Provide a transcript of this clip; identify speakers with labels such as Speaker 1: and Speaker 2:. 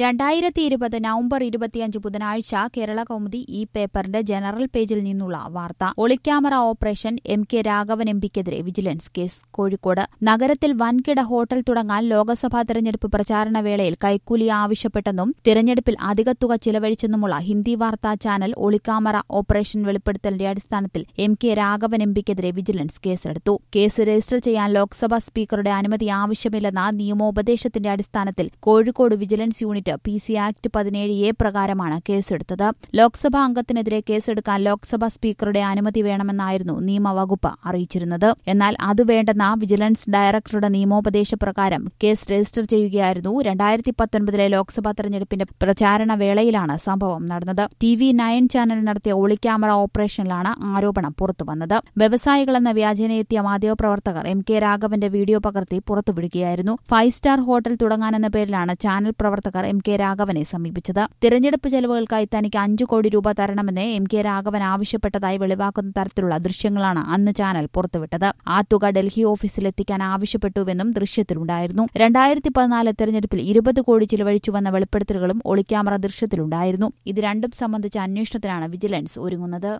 Speaker 1: രണ്ടായിരത്തി ഇരുപത് നവംബർ ഇരുപത്തിയഞ്ച് ബുധനാഴ്ച കേരള കൗമുദി ഈ പേപ്പറിന്റെ ജനറൽ പേജിൽ നിന്നുള്ള വാർത്ത ഒളിക്യാമറ ഓപ്പറേഷൻ എം കെ രാഘവൻ എംപിക്കെതിരെ വിജിലൻസ് കേസ് കോഴിക്കോട് നഗരത്തിൽ വൻകിട ഹോട്ടൽ തുടങ്ങാൻ ലോക്സഭാ തെരഞ്ഞെടുപ്പ് പ്രചാരണ വേളയിൽ കൈക്കൂലി ആവശ്യപ്പെട്ടെന്നും തിരഞ്ഞെടുപ്പിൽ അധിക തുക ചിലവഴിച്ചെന്നുമുള്ള ഹിന്ദി വാർത്താ ചാനൽ ഒളിക്യാമറ ഓപ്പറേഷൻ വെളിപ്പെടുത്തലിന്റെ അടിസ്ഥാനത്തിൽ എം കെ രാഘവൻ എംപിക്കെതിരെ വിജിലൻസ് കേസെടുത്തു കേസ് രജിസ്റ്റർ ചെയ്യാൻ ലോക്സഭാ സ്പീക്കറുടെ അനുമതി ആവശ്യമില്ലെന്ന നിയമോപദേശത്തിന്റെ അടിസ്ഥാനത്തിൽ Kozhikode vigilance unit P C act പതിനേഴ് എ പ്രകാരമാണ് കേസെടുത്തത് ലോക്സഭാ അംഗത്തിനെതിരെ കേസെടുക്കാൻ ലോക്സഭാ സ്പീക്കറുടെ അനുമതി വേണമെന്നായിരുന്നു നിയമവകുപ്പ് അറിയിച്ചിരുന്നത് എന്നാൽ അത് വേണ്ടെന്ന വിജിലൻസ് ഡയറക്ടറുടെ നിയമോപദേശ പ്രകാരം കേസ് രജിസ്റ്റർ ചെയ്യുകയായിരുന്നു രണ്ടായിരത്തി പത്തൊൻപതിലെ ലോക്സഭാ തെരഞ്ഞെടുപ്പിന്റെ പ്രചാരണ വേളയിലാണ് സംഭവം നടന്നത് ടി വി നയൻ ചാനൽ നടത്തിയ ഒളിക്യാമറ ഓപ്പറേഷനിലാണ് ആരോപണം പുറത്തുവന്നത് വ്യവസായികളെന്ന വ്യാജേനയെത്തിയ മാധ്യമപ്രവർത്തകർ എം കെ രാഘവന്റെ വീഡിയോ പകർത്തി പുറത്തുവിടുകയായിരുന്നു ഫൈവ് സ്റ്റാർ ഹോട്ടൽ തുടങ്ങാനെന്ന പേരിലാണ് ചാനൽ പ്രവർത്തകർ എം കെ രാഘവനെ സമീപിച്ചത് തിരഞ്ഞെടുപ്പ് ചെലവുകൾക്കായി തനിക്ക് അഞ്ചു കോടി രൂപ തരണമെന്ന് എം കെ രാഘവൻ ആവശ്യപ്പെട്ടതായി വെളിവാക്കുന്ന തരത്തിലുള്ള ദൃശ്യങ്ങളാണ് അന്ന് ചാനൽ പുറത്തുവിട്ടത് ആ തുക ഡൽഹി ഓഫീസിൽ എത്തിക്കാൻ ആവശ്യപ്പെട്ടുവെന്നും ദൃശ്യത്തിലുണ്ടായിരുന്നു രണ്ടായിരത്തി പതിനാല് തെരഞ്ഞെടുപ്പിൽ ഇരുപത് കോടി ചിലവഴിച്ചുവെന്ന വെളിപ്പെടുത്തലുകളും ഒളിക്യാമറ ദൃശ്യത്തിലുണ്ടായിരുന്നു ഇത് രണ്ടും സംബന്ധിച്ച അന്വേഷണത്തിനാണ് വിജിലൻസ് ഒരുങ്ങുന്നത്